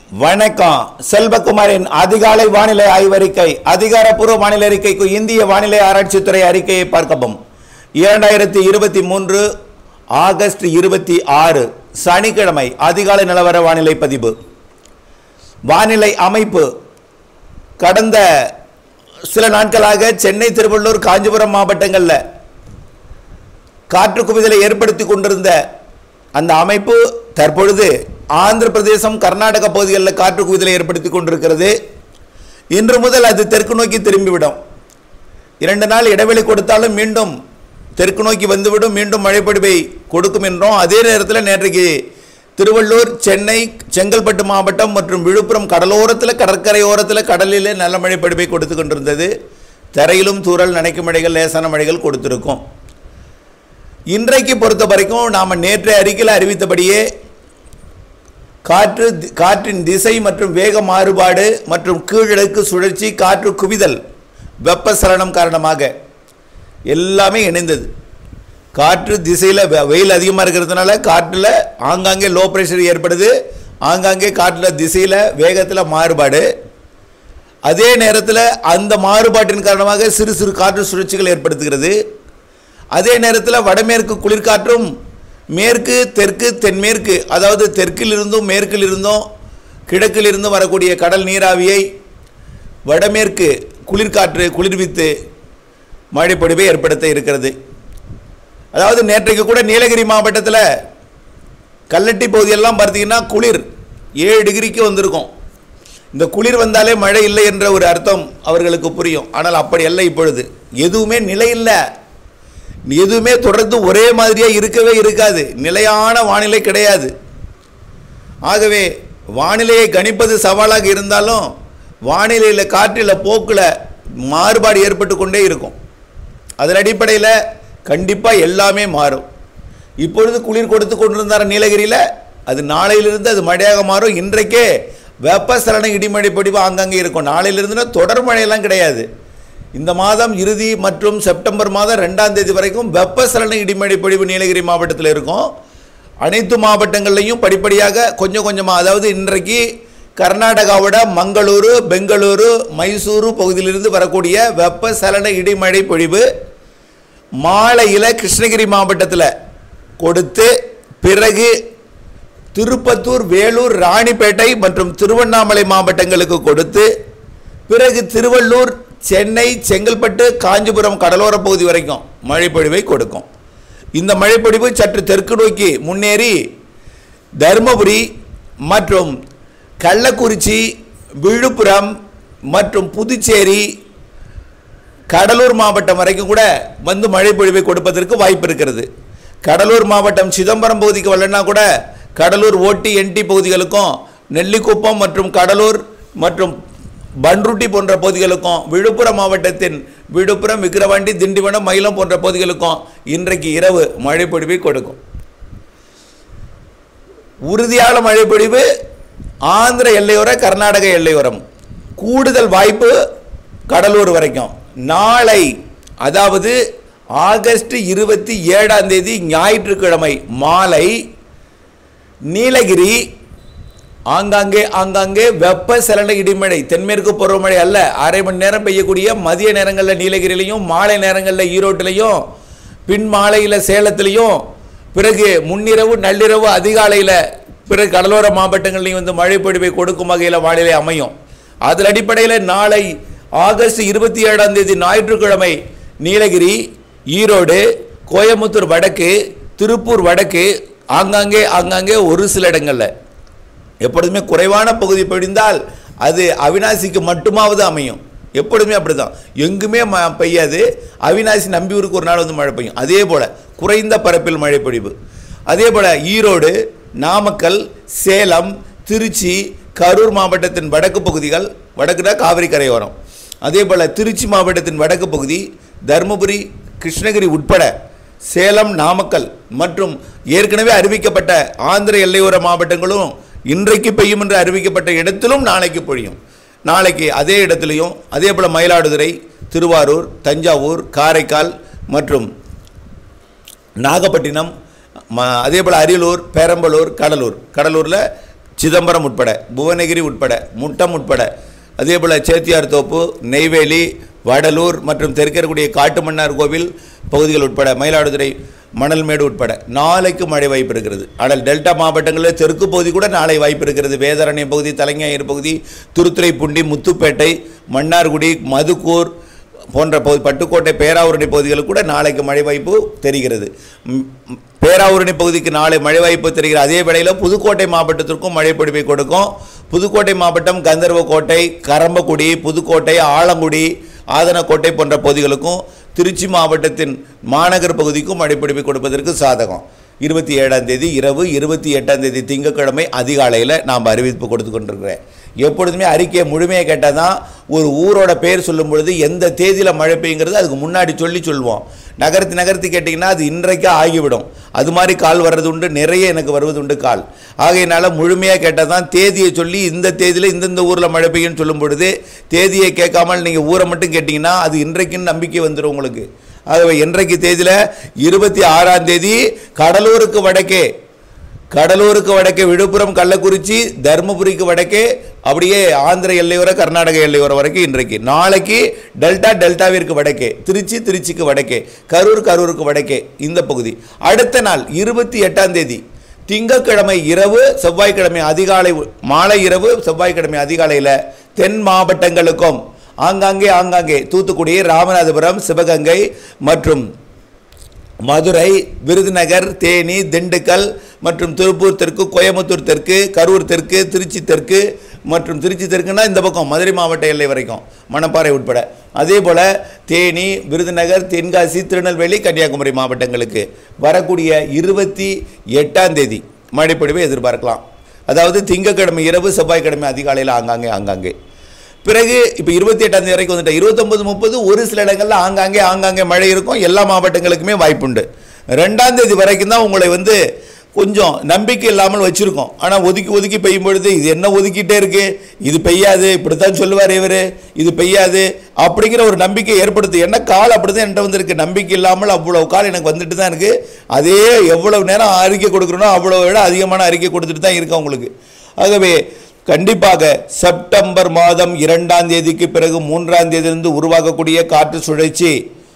வணக்கம் செல்வகுமாரின் அதிகாலை வானிலை ஆய்வறிக்கை அதிகாரப்பூர்வ வானிலை அறிக்கைக்கு இந்திய வானிலை ஆராய்ச்சித்துறை அறிக்கையை பார்க்கவும் இரண்டாயிரத்தி இருபத்தி மூன்று ஆகஸ்ட் இருபத்தி ஆறு சனிக்கிழமை அதிகாலை நிலவர வானிலை பதிவு வானிலை அமைப்பு கடந்த சில நாட்களாக சென்னை திருவள்ளூர் காஞ்சிபுரம் மாவட்டங்களில் காற்று குவிதலை ஏற்படுத்தி கொண்டிருந்த அந்த அமைப்பு தற்பொழுது ஆந்திர பிரதேசம் கர்நாடக பகுதிகளில் காற்று குவிதலை ஏற்படுத்தி கொண்டிருக்கிறது இன்று முதல் அது தெற்கு நோக்கி திரும்பிவிடும் இரண்டு நாள் இடைவெளி கொடுத்தாலும் மீண்டும் தெற்கு நோக்கி வந்துவிடும் மீண்டும் மழைப்பொழிவை கொடுக்கும் என்றும் அதே நேரத்தில் நேற்றைக்கு திருவள்ளூர் சென்னை செங்கல்பட்டு மாவட்டம் மற்றும் விழுப்புரம் கடலோரத்தில் கடற்கரை ஓரத்தில் கடலில் நல்ல மழைப்பொழிவை கொடுத்து கொண்டிருந்தது தரையிலும் தூறல் நனைக்கும் மழைகள் லேசான மழைகள் கொடுத்திருக்கும் இன்றைக்கு பொறுத்த வரைக்கும் நாம் நேற்றைய அறிக்கையில் அறிவித்தபடியே காற்று காற்றின் திசை மற்றும் வேக மாறுபாடு மற்றும் கீழடுக்கு சுழற்சி காற்று குவிதல் வெப்பசலனம் காரணமாக எல்லாமே இணைந்தது காற்று திசையில் வெயில் அதிகமாக இருக்கிறதுனால காற்றில் ஆங்காங்கே லோ ப்ரெஷர் ஏற்படுது ஆங்காங்கே காற்றில் திசையில் வேகத்தில் மாறுபாடு அதே நேரத்தில் அந்த மாறுபாட்டின் காரணமாக சிறு சிறு காற்று சுழற்சிகள் ஏற்படுத்துகிறது அதே நேரத்தில் வடமேற்கு குளிர்காற்றும் மேற்கு தெற்கு தென்மேற்கு அதாவது தெற்கில் இருந்தும் மேற்கில் இருந்தும் கிழக்கில் இருந்தும் வரக்கூடிய கடல் நீராவியை வடமேற்கு குளிர்காற்று குளிர்வித்து மழைப்பொழிவை ஏற்படுத்த இருக்கிறது அதாவது நேற்றைக்கு கூட நீலகிரி மாவட்டத்தில் கல்லட்டி பகுதியெல்லாம் பார்த்தீங்கன்னா குளிர் ஏழு டிகிரிக்கு வந்திருக்கும் இந்த குளிர் வந்தாலே மழை இல்லை என்ற ஒரு அர்த்தம் அவர்களுக்கு புரியும் ஆனால் அப்படி அல்ல இப்பொழுது எதுவுமே நிலை இல்லை எதுவுமே தொடர்ந்து ஒரே மாதிரியாக இருக்கவே இருக்காது நிலையான வானிலை கிடையாது ஆகவே வானிலையை கணிப்பது சவாலாக இருந்தாலும் வானிலையில் காற்றில் போக்கில் மாறுபாடு ஏற்பட்டு கொண்டே இருக்கும் அதன் அடிப்படையில் கண்டிப்பாக எல்லாமே மாறும் இப்பொழுது குளிர் கொடுத்து கொண்டிருந்தார் நீலகிரியில் அது நாளையிலிருந்து அது மழையாக மாறும் இன்றைக்கே வெப்பசலன இடிமழை பொடிவு ஆங்காங்கே இருக்கும் நாளையிலிருந்துனா தொடர் மழையெல்லாம் கிடையாது இந்த மாதம் இறுதி மற்றும் செப்டம்பர் மாதம் ரெண்டாம் தேதி வரைக்கும் வெப்பசலன இடிமழை பொழிவு நீலகிரி மாவட்டத்தில் இருக்கும் அனைத்து மாவட்டங்கள்லையும் படிப்படியாக கொஞ்சம் கொஞ்சமாக அதாவது இன்றைக்கு கர்நாடகாவோட மங்களூரு பெங்களூரு மைசூரு பகுதியிலிருந்து வரக்கூடிய வெப்பசலன இடிமழை பொழிவு மாலையில் கிருஷ்ணகிரி மாவட்டத்தில் கொடுத்து பிறகு திருப்பத்தூர் வேலூர் ராணிப்பேட்டை மற்றும் திருவண்ணாமலை மாவட்டங்களுக்கு கொடுத்து பிறகு திருவள்ளூர் சென்னை செங்கல்பட்டு காஞ்சிபுரம் கடலோர பகுதி வரைக்கும் மழைப்பொழிவை கொடுக்கும் இந்த மழைப்பொழிவு சற்று தெற்கு நோக்கி முன்னேறி தருமபுரி மற்றும் கள்ளக்குறிச்சி விழுப்புரம் மற்றும் புதுச்சேரி கடலூர் மாவட்டம் வரைக்கும் கூட வந்து மழைப்பொழிவை கொடுப்பதற்கு வாய்ப்பு இருக்கிறது கடலூர் மாவட்டம் சிதம்பரம் பகுதிக்கு வரலன்னா கூட கடலூர் ஓட்டி என்டி பகுதிகளுக்கும் நெல்லிக்குப்பம் மற்றும் கடலூர் மற்றும் பன்ருட்டி போன்ற பகுதிகளுக்கும் விழுப்புரம் மாவட்டத்தின் விழுப்புரம் விக்கிரவாண்டி திண்டிவனம் மயிலம் போன்ற பகுதிகளுக்கும் இன்றைக்கு இரவு மழைப்பொழிவை கொடுக்கும் உறுதியான மழைப்பொழிவு ஆந்திர எல்லையோர கர்நாடக எல்லையோரம் கூடுதல் வாய்ப்பு கடலூர் வரைக்கும் நாளை அதாவது ஆகஸ்ட் இருபத்தி ஏழாம் தேதி ஞாயிற்றுக்கிழமை மாலை நீலகிரி ஆங்காங்கே ஆங்காங்கே வெப்பசலன இடிமழை தென்மேற்கு பருவமழை அல்ல அரை மணி நேரம் பெய்யக்கூடிய மதிய நேரங்களில் நீலகிரிலையும் மாலை நேரங்களில் ஈரோட்டிலையும் பின் மாலையில் சேலத்திலையும் பிறகு முன்னிரவு நள்ளிரவு அதிகாலையில் பிறகு கடலோர மாவட்டங்கள்லையும் வந்து மழை பொழிவை கொடுக்கும் வகையில் வானிலை அமையும் அதன் அடிப்படையில் நாளை ஆகஸ்ட் இருபத்தி ஏழாம் தேதி ஞாயிற்றுக்கிழமை நீலகிரி ஈரோடு கோயம்புத்தூர் வடக்கு திருப்பூர் வடக்கு ஆங்காங்கே ஆங்காங்கே ஒரு சில இடங்களில் எப்பொழுதுமே குறைவான பகுதி பொழிந்தால் அது அவினாசிக்கு மட்டுமாவது அமையும் எப்பொழுதுமே அப்படிதான் எங்குமே ம பெய்யாது அவினாசி நம்பியூருக்கு ஒரு நாள் வந்து மழை பெய்யும் அதே போல் குறைந்த பரப்பில் மழை பொழிவு அதே போல் ஈரோடு நாமக்கல் சேலம் திருச்சி கரூர் மாவட்டத்தின் வடக்கு பகுதிகள் வடக்குனா காவிரி கரையோரம் அதே போல் திருச்சி மாவட்டத்தின் வடக்கு பகுதி தருமபுரி கிருஷ்ணகிரி உட்பட சேலம் நாமக்கல் மற்றும் ஏற்கனவே அறிவிக்கப்பட்ட ஆந்திர எல்லையோர மாவட்டங்களும் இன்றைக்கு பெய்யும் என்று அறிவிக்கப்பட்ட இடத்திலும் நாளைக்கு பொழியும் நாளைக்கு அதே இடத்துலையும் அதே போல் மயிலாடுதுறை திருவாரூர் தஞ்சாவூர் காரைக்கால் மற்றும் நாகப்பட்டினம் ம அதே போல் அரியலூர் பெரம்பலூர் கடலூர் கடலூரில் சிதம்பரம் உட்பட புவனகிரி உட்பட முட்டம் உட்பட அதே போல் சேத்தியார் தோப்பு நெய்வேலி வடலூர் மற்றும் தெற்கக்கூடிய காட்டுமன்னார் கோவில் பகுதிகள் உட்பட மயிலாடுதுறை மணல்மேடு உட்பட நாளைக்கு மழை வாய்ப்பு இருக்கிறது ஆனால் டெல்டா மாவட்டங்களில் தெற்கு பகுதி கூட நாளை வாய்ப்பு இருக்கிறது வேதாரண்யம் பகுதி தலைஞாயிறு பகுதி திருத்துறைப்பூண்டி முத்துப்பேட்டை மன்னார்குடி மதுக்கூர் போன்ற பகுதி பட்டுக்கோட்டை பேராவூரணி பகுதிகளுக்கு கூட நாளைக்கு மழை வாய்ப்பு தெரிகிறது ம், ம், பேராவூரணி பகுதிக்கு நாளை மழை வாய்ப்பு தெரிகிறது அதே வேளையில் புதுக்கோட்டை மாவட்டத்திற்கும் மழை பொழிவை கொடுக்கும் புதுக்கோட்டை மாவட்டம் கந்தர்வக்கோட்டை கரம்பக்குடி புதுக்கோட்டை ஆலங்குடி ஆதனக்கோட்டை போன்ற பகுதிகளுக்கும் திருச்சி மாவட்டத்தின் மாநகர் பகுதிக்கும் மழை பொழிவை கொடுப்பதற்கு சாதகம் இருபத்தி ஏழாம் தேதி இரவு இருபத்தி எட்டாம் தேதி திங்கட்கிழமை அதிகாலையில் நாம் அறிவிப்பு கொடுத்து கொண்டிருக்கிறேன் எப்பொழுதுமே அறிக்கையை முழுமையாக கேட்டால் தான் ஒரு ஊரோட பேர் சொல்லும் பொழுது எந்த தேதியில் மழை பெய்யுங்கிறது அதுக்கு முன்னாடி சொல்லி சொல்லுவோம் நகர்த்தி நகர்த்தி கேட்டிங்கன்னா அது இன்றைக்கே ஆகிவிடும் அது மாதிரி கால் வர்றது உண்டு நிறைய எனக்கு வருவது உண்டு கால் ஆகையினால முழுமையாக கேட்டால் தான் தேதியை சொல்லி இந்த தேதியில் இந்தந்த ஊரில் மழை பெய்யும்னு சொல்லும் பொழுது தேதியை கேட்காமல் நீங்கள் ஊரை மட்டும் கேட்டிங்கன்னா அது இன்றைக்குன்னு நம்பிக்கை வந்துடும் உங்களுக்கு ஆகவே இன்றைக்கு தேதியில் இருபத்தி ஆறாம் தேதி கடலூருக்கு வடக்கே கடலூருக்கு வடக்கே விழுப்புரம் கள்ளக்குறிச்சி தருமபுரிக்கு வடக்கே அப்படியே ஆந்திர எல்லையோர கர்நாடக எல்லையோர வரைக்கும் இன்றைக்கு நாளைக்கு டெல்டா டெல்டாவிற்கு வடக்கே திருச்சி திருச்சிக்கு வடக்கே கரூர் கரூருக்கு வடக்கே இந்த பகுதி அடுத்த நாள் இருபத்தி எட்டாம் தேதி திங்கட்கிழமை இரவு செவ்வாய்க்கிழமை அதிகாலை மாலை இரவு செவ்வாய்க்கிழமை அதிகாலையில் தென் மாவட்டங்களுக்கும் ஆங்காங்கே ஆங்காங்கே தூத்துக்குடி ராமநாதபுரம் சிவகங்கை மற்றும் மதுரை விருதுநகர் தேனி திண்டுக்கல் மற்றும் திருப்பூர் தெற்கு கோயம்புத்தூர் தெற்கு கரூர் தெற்கு திருச்சி தெற்கு மற்றும் திருச்சி தெற்குன்னா இந்த பக்கம் மதுரை மாவட்ட எல்லை வரைக்கும் மணப்பாறை உட்பட அதே போல் தேனி விருதுநகர் தென்காசி திருநெல்வேலி கன்னியாகுமரி மாவட்டங்களுக்கு வரக்கூடிய இருபத்தி எட்டாம் தேதி மழைப்பொழிவை எதிர்பார்க்கலாம் அதாவது திங்கட்கிழமை இரவு செவ்வாய்க்கிழமை அதிகாலையில் ஆங்காங்கே ஆங்காங்கே பிறகு இப்போ இருபத்தி எட்டாம் தேதி வரைக்கும் வந்துட்டு இருபத்தொம்பது முப்பது ஒரு சில இடங்களில் ஆங்காங்கே ஆங்காங்கே மழை இருக்கும் எல்லா மாவட்டங்களுக்குமே வாய்ப்புண்டு ரெண்டாம் தேதி வரைக்கும் தான் உங்களை வந்து கொஞ்சம் நம்பிக்கை இல்லாமல் வச்சுருக்கோம் ஆனால் ஒதுக்கி ஒதுக்கி பெய்யும் பொழுது இது என்ன ஒதுக்கிட்டே இருக்கு இது பெய்யாது இப்படித்தான் சொல்லுவார் இவர் இது பெய்யாது அப்படிங்கிற ஒரு நம்பிக்கை ஏற்படுத்து என்ன கால் அப்படி தான் என்கிட்ட வந்திருக்கு நம்பிக்கை இல்லாமல் அவ்வளோ கால் எனக்கு வந்துட்டு தான் இருக்குது அதே எவ்வளவு நேரம் அறிக்கை கொடுக்குறனோ அவ்வளோ விட அதிகமான அறிக்கை கொடுத்துட்டு தான் இருக்கேன் உங்களுக்கு ஆகவே கண்டிப்பாக செப்டம்பர் மாதம் இரண்டாம் தேதிக்கு பிறகு மூன்றாம் தேதியிலிருந்து உருவாகக்கூடிய காற்று சுழற்சி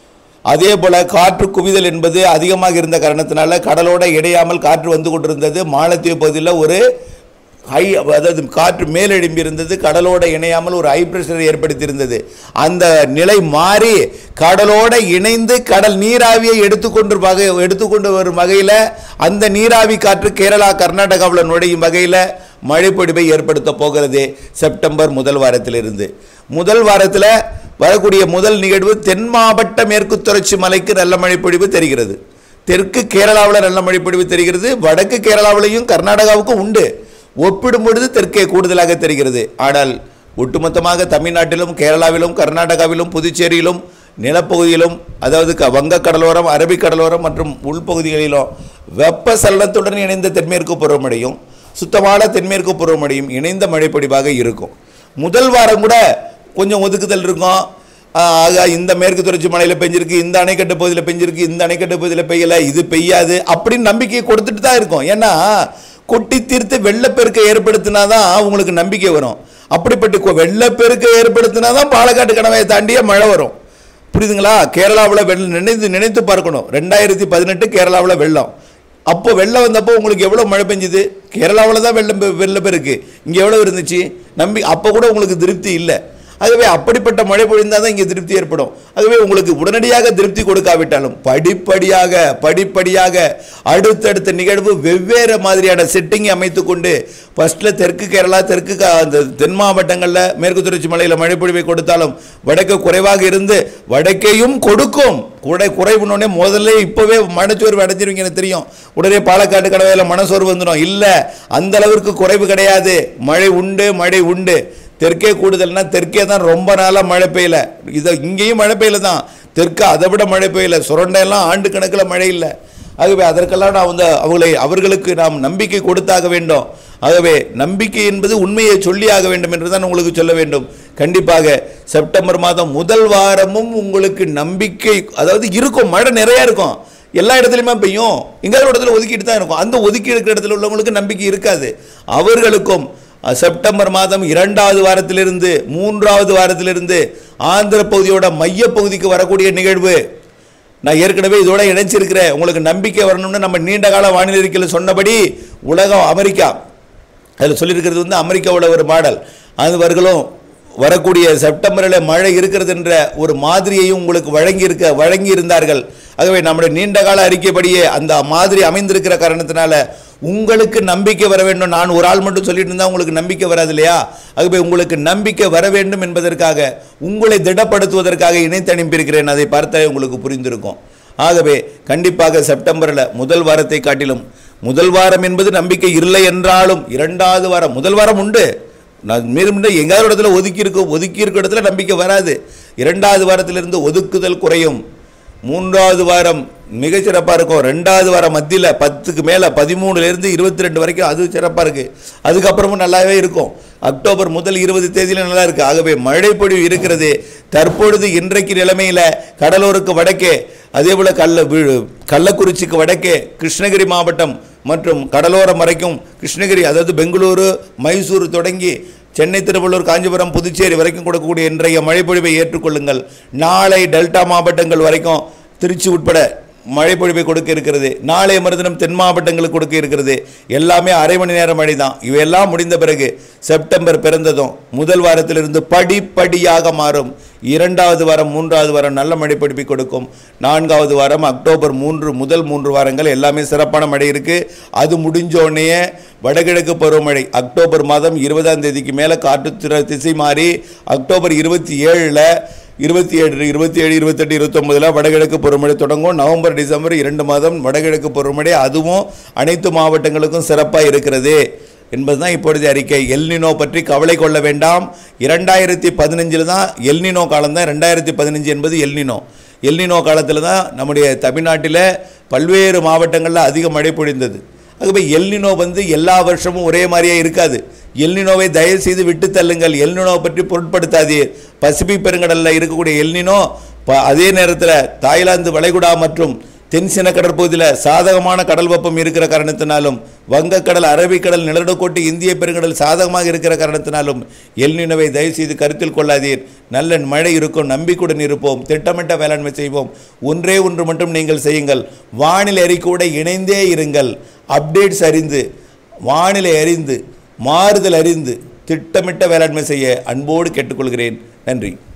அதே போல காற்று குவிதல் என்பது அதிகமாக இருந்த காரணத்தினால கடலோட இடையாமல் காற்று வந்து கொண்டிருந்தது மாலத்தீவு பகுதியில் ஒரு ஹை அதாவது காற்று மேலெழும்பி இருந்தது கடலோட இணையாமல் ஒரு ஹை பிரஷர் ஏற்படுத்தியிருந்தது அந்த நிலை மாறி கடலோட இணைந்து கடல் நீராவியை எடுத்துக்கொண்டு வகை எடுத்துக்கொண்டு வரும் வகையில் அந்த நீராவி காற்று கேரளா கர்நாடகாவில் நுழையும் வகையில் மழைப்பொழிவை ஏற்படுத்த போகிறது செப்டம்பர் முதல் வாரத்திலிருந்து முதல் வாரத்தில் வரக்கூடிய முதல் நிகழ்வு தென் மாவட்ட மேற்கு தொடர்ச்சி மலைக்கு நல்ல மழைப்பொழிவு தெரிகிறது தெற்கு கேரளாவில் நல்ல மழைப்பொழிவு தெரிகிறது வடக்கு கேரளாவிலையும் கர்நாடகாவுக்கும் உண்டு ஒப்பிடும் பொழுது தெற்கே கூடுதலாக தெரிகிறது ஆனால் ஒட்டுமொத்தமாக தமிழ்நாட்டிலும் கேரளாவிலும் கர்நாடகாவிலும் புதுச்சேரியிலும் நிலப்பகுதியிலும் அதாவது க வங்க கடலோரம் அரபிக் கடலோரம் மற்றும் உள்பகுதிகளிலும் வெப்ப சலனத்துடன் இணைந்த தென்மேற்கு பருவமழையும் சுத்தமான தென்மேற்கு பருவமழையும் இணைந்த மழைப்பொழிவாக இருக்கும் முதல் வாரம் கூட கொஞ்சம் ஒதுக்குதல் இருக்கும் ஆஹ் ஆக இந்த மேற்கு தொடர்ச்சி மலையில் பெஞ்சிருக்கு இந்த அணைக்கட்டு பகுதியில் பெஞ்சிருக்கு இந்த அணைக்கட்டு பகுதியில் பெய்யலை இது பெய்யாது அப்படின்னு நம்பிக்கையை கொடுத்துட்டு தான் இருக்கும் ஏன்னா கொட்டி தீர்த்து வெள்ளப்பெருக்கை ஏற்படுத்தினா தான் உங்களுக்கு நம்பிக்கை வரும் அப்படிப்பட்ட கொ- வெள்ளப்பெருக்கை ஏற்படுத்தினா தான் பாலக்காட்டு கணவாயை தாண்டிய மழை வரும் புரியுதுங்களா கேரளாவில் வெள்ளம் நினைத்து நினைத்து பார்க்கணும் ரெண்டாயிரத்தி பதினெட்டு கேரளாவில் வெள்ளம் அப்போ வெள்ளம் வந்தப்போ உங்களுக்கு எவ்வளோ மழை பெஞ்சுது கேரளாவில் தான் வெள்ளம் பெ- வெள்ளப்பெருக்கு இங்கே எவ்வளோ இருந்துச்சு நம்பி அப்போ கூட உங்களுக்கு திருப்தி இல்லை ஆகவே அப்படிப்பட்ட மழை பொழிந்தால் தான் இங்கே திருப்தி ஏற்படும் ஆகவே உங்களுக்கு உடனடியாக திருப்தி கொடுக்காவிட்டாலும் படிப்படியாக படிப்படியாக அடுத்தடுத்த நிகழ்வு வெவ்வேறு மாதிரியான செட்டிங்கை அமைத்து கொண்டு ஃபர்ஸ்ட்டில் தெற்கு கேரளா தெற்கு க- அந்த தென் மாவட்டங்களில் மேற்கு தொடர்ச்சி மலையில் மழை பொழிவை கொடுத்தாலும் வடக்கு குறைவாக இருந்து வடக்கையும் கொடுக்கும் குறை குறைவுனோடனே முதல்ல இப்போவே மனச்சோர்வு அடைஞ்சிருவீங்க எனக்கு தெரியும் உடனே பாலக்காட்டு கடவையில் மனசோர்வு வந்துடும் இல்லை அந்த அளவிற்கு குறைவு கிடையாது மழை உண்டு மழை உண்டு தெற்கே கூடுதல்னா தெற்கே தான் ரொம்ப நாளாக மழை பெய்யல இதை இங்கேயும் மழை பெய்யல தான் தெற்கு அதை விட மழை பெய்யல சுரண்டையெல்லாம் ஆண்டு கணக்கில் மழை இல்லை ஆகவே அதற்கெல்லாம் நான் வந்து அவங்களை அவர்களுக்கு நாம் நம்பிக்கை கொடுத்தாக வேண்டும் ஆகவே நம்பிக்கை என்பது உண்மையை சொல்லியாக வேண்டும் என்று தான் உங்களுக்கு சொல்ல வேண்டும் கண்டிப்பாக செப்டம்பர் மாதம் முதல் வாரமும் உங்களுக்கு நம்பிக்கை அதாவது இருக்கும் மழை நிறைய இருக்கும் எல்லா இடத்துலையுமே பெய்யும் எங்கேயாவது ஒரு இடத்துல ஒதுக்கிட்டு தான் இருக்கும் அந்த ஒதுக்கி இருக்கிற இடத்துல உள்ளவங்களுக்கு நம்பிக்கை இருக்காது அவர்களுக்கும் அஹ், செப்டம்பர் மாதம் இரண்டாவது வாரத்திலிருந்து மூன்றாவது வாரத்திலிருந்து ஆந்திர பகுதியோட மைய பகுதிக்கு வரக்கூடிய நிகழ்வு நான் ஏற்கனவே இதோட இணைச்சிருக்கிறேன் உங்களுக்கு நம்பிக்கை வரணும்னு நம்ம நீண்ட கால வானிலை அறிக்கையில் சொன்னபடி உலகம் அமெரிக்கா அதில் சொல்லியிருக்கிறது வந்து அமெரிக்காவோட ஒரு மாடல் அவர்களும் வரக்கூடிய செப்டம்பரில் மழை இருக்கிறது என்ற ஒரு மாதிரியையும் உங்களுக்கு வழங்கி இருக்க வழங்கி இருந்தார்கள் ஆகவே நம்முடைய நீண்ட கால அறிக்கைப்படியே அந்த மாதிரி அமைந்திருக்கிற காரணத்தினால உங்களுக்கு நம்பிக்கை வர வேண்டும் நான் ஒரு ஆள் மட்டும் சொல்லிட்டு இருந்தால் உங்களுக்கு நம்பிக்கை வராது இல்லையா ஆகவே உங்களுக்கு நம்பிக்கை வர வேண்டும் என்பதற்காக உங்களை திடப்படுத்துவதற்காக இணைத்து அனுப்பியிருக்கிறேன் அதை பார்த்தாலே உங்களுக்கு புரிந்திருக்கும் ஆகவே கண்டிப்பாக செப்டம்பரில் முதல் வாரத்தை காட்டிலும் முதல் வாரம் என்பது நம்பிக்கை இல்லை என்றாலும் இரண்டாவது வாரம் முதல் வாரம் உண்டு நான் மீண்டும் மீண்டும் எங்காவது ஒரு இடத்துல ஒதுக்கி இருக்க ஒதுக்கி இருக்க இடத்துல நம்பிக்கை வராது இரண்டாவது வாரத்திலிருந்து ஒதுக்குதல் குறையும் மூன்றாவது வாரம் மிகச் சிறப்பாக இருக்கும் ரெண்டாவது வாரம் மத்தியில் பத்துக்கு மேலே பதிமூணுலேருந்து இருபத்தி ரெண்டு வரைக்கும் அது சிறப்பாக இருக்குது அதுக்கப்புறமும் நல்லாவே இருக்கும் அக்டோபர் முதல் இருபது தேதியில் நல்லா இருக்குது ஆகவே மழைப்பொழிவு இருக்கிறது தற்பொழுது இன்றைக்கு நிலைமையில் கடலூருக்கு வடக்கே அதே போல் கள்ள வீ- கள்ளக்குறிச்சிக்கு வடக்கே கிருஷ்ணகிரி மாவட்டம் மற்றும் கடலோரம் வரைக்கும் கிருஷ்ணகிரி அதாவது பெங்களூரு மைசூர் தொடங்கி சென்னை திருவள்ளூர் காஞ்சிபுரம் புதுச்சேரி வரைக்கும் கொடுக்கக்கூடிய இன்றைய மழைப்பொழிவை ஏற்றுக்கொள்ளுங்கள் நாளை டெல்டா மாவட்டங்கள் வரைக்கும் திருச்சி உட்பட மழைப்பொழிவை கொடுக்க இருக்கிறது நாளைய மறுதினம் தென் மாவட்டங்களுக்கு கொடுக்க இருக்கிறது எல்லாமே அரை மணி நேரம் மழை தான் இவையெல்லாம் முடிந்த பிறகு செப்டம்பர் பிறந்ததும் முதல் வாரத்திலிருந்து படிப்படியாக மாறும் இரண்டாவது வாரம் மூன்றாவது வாரம் நல்ல மழை பிடிப்பை கொடுக்கும் நான்காவது வாரம் அக்டோபர் மூன்று முதல் மூன்று வாரங்கள் எல்லாமே சிறப்பான மழை இருக்கு அது முடிஞ்ச உடனே வடகிழக்கு பருவமழை அக்டோபர் மாதம் இருபதாம் தேதிக்கு மேலே காற்று திற- திசை மாறி அக்டோபர் இருபத்தி ஏழில் இருபத்தி ஏழு இருபத்தி ஏழு இருபத்தெட்டு இருபத்தொம்பதில் வடகிழக்கு பருவமழை தொடங்கும் நவம்பர் டிசம்பர் இரண்டு மாதம் வடகிழக்கு பருவமழை அதுவும் அனைத்து மாவட்டங்களுக்கும் சிறப்பாக இருக்கிறது என்பதுதான் இப்பொழுது அறிக்கை எல்னினோ பற்றி கவலை கொள்ள வேண்டாம் இரண்டாயிரத்தி பதினஞ்சில் தான் எல்னினோ காலம் தான் ரெண்டாயிரத்தி பதினஞ்சு என்பது எல்னினோ எல்னினோ காலத்தில் தான் நம்முடைய தமிழ்நாட்டில் பல்வேறு மாவட்டங்களில் அதிக மழை பொழிந்தது ஆகவே எல்னினோ வந்து எல்லா வருஷமும் ஒரே மாதிரியே இருக்காது எல்னினோவை தயவு செய்து விட்டு தள்ளுங்கள் எல்னினோவை பற்றி பொருட்படுத்தாதீர் பசிபிக் பெருங்கடலில் இருக்கக்கூடிய எல்னினோ ப அதே நேரத்தில் தாய்லாந்து வளைகுடா மற்றும் தென்சின கடற்பகுதியில் சாதகமான கடல் வெப்பம் இருக்கிற காரணத்தினாலும் வங்கக்கடல் அரபிக்கடல் நிலநடுக்கோட்டு இந்திய பெருங்கடல் சாதகமாக இருக்கிற காரணத்தினாலும் எல்நினவை தயவு செய்து கருத்தில் கொள்ளாதீர் நல்ல மழை இருக்கும் நம்பிக்கையுடன் இருப்போம் திட்டமிட்ட வேளாண்மை செய்வோம் ஒன்றே ஒன்று மட்டும் நீங்கள் செய்யுங்கள் வானிலை அறிக்கையோட இணைந்தே இருங்கள் அப்டேட்ஸ் அறிந்து வானிலை அறிந்து மாறுதல் அறிந்து திட்டமிட்ட வேளாண்மை செய்ய அன்போடு கேட்டுக்கொள்கிறேன் நன்றி